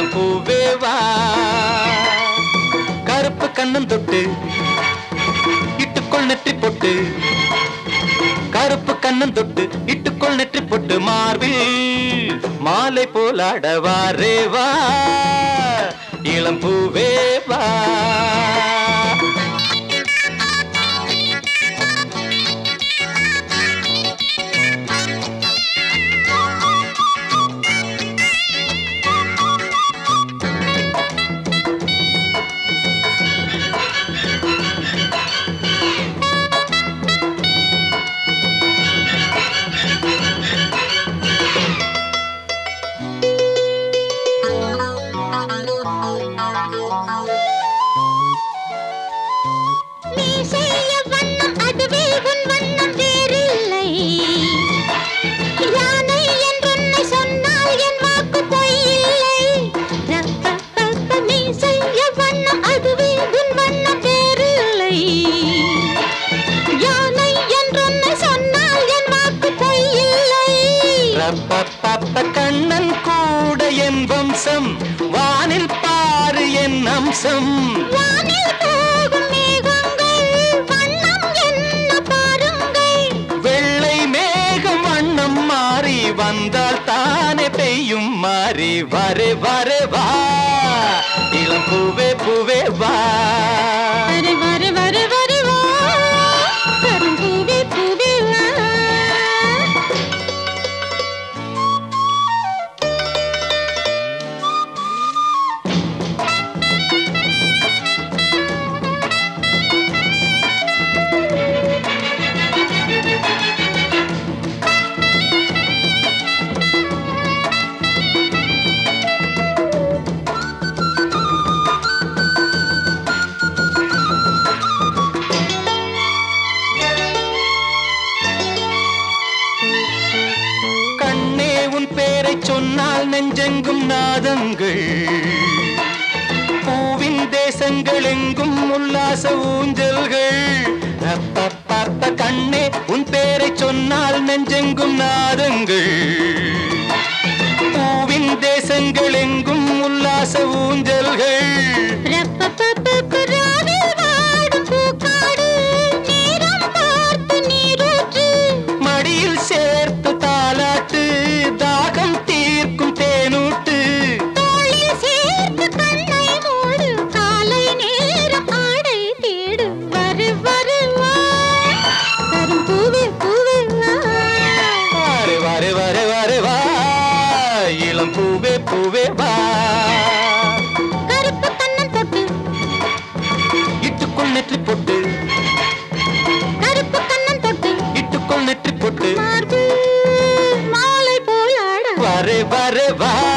இளம் பூவே வா கருப்பு கண்ணன் தொட்டு இட்டுக்கொள் நெற்றி பொட்டு கருப்பு கண்ணன் தொட்டு இட்டுக்கொள் நெற்றி பொட்டு மார்பில் மாலை போலாடவாரே வா இளம் பூவே வா நீ செய்ய வண்ணம் அதுவே உன் வண்ணம் வேறில்லை யானை என்றொன்னை சொன்னால் என் வாக்கு பொய்யில்லை ரப்பப்பப்ப நீ செய்ய வண்ணம் அதுவே உன் வண்ணம் வேறில்லை யானை என்றொன்னை சொன்னால் என் வாக்கு பொய்யில்லை ரப்பப்பப்ப கண்ணன் கூட என் வம்சம் வானில் பாரு என் அம்சம் வானில் போகும் மேகங்கள் வண்ணம் என்ன பாருங்கள் வெள்ளை மேகம் வண்ணம் மாறி வந்தால் தானே பெய்யும் மாறி வரே வரே வா இளம் பூவே பூவே வா வரு வரு வரு வரு வா கரும்பூவே பூவே வா கண்ணே உன் பேரை சொன்னால் நெஞ்செங்கும் நாதங்கள் பூவின் தேசங்கள் எங்கும் உல்லாச ஊஞ்சல்கள் அப்பப்பப்ப கண்ணே உன் பேரை சொன்னால் நெஞ்செங்கும் நாதங்கள் பூவின் தேசங்கள் எங்கும் உல்லாச ஊஞ்சல்கள் ரப்பப்பப்ப ராவில் வாடும் பூக்காடு நேரம் பார்த்து நீரூற்று மடியில் சேர்த்து தாலாட்டு தாகம் தீர்க்கும் தேனூட்டு தோளில் சேர்த்து கண்ணை மூடு காலை நேரம் ஆடை தேடு வரு வரு வா கரும்பூவே பூவே வா வாரு வாரு வாரு வாரு வா இளம் பூவே பூவே வா கருப்பு கண்ணன் தொட்டு இட்டுக்குள் நெற்றி பொட்டு கருப்பு கண்ணன் தொட்டு இட்டுக்குள் நெற்றி பொட்டு மார்பு மாலை போலாட வரே வரே வா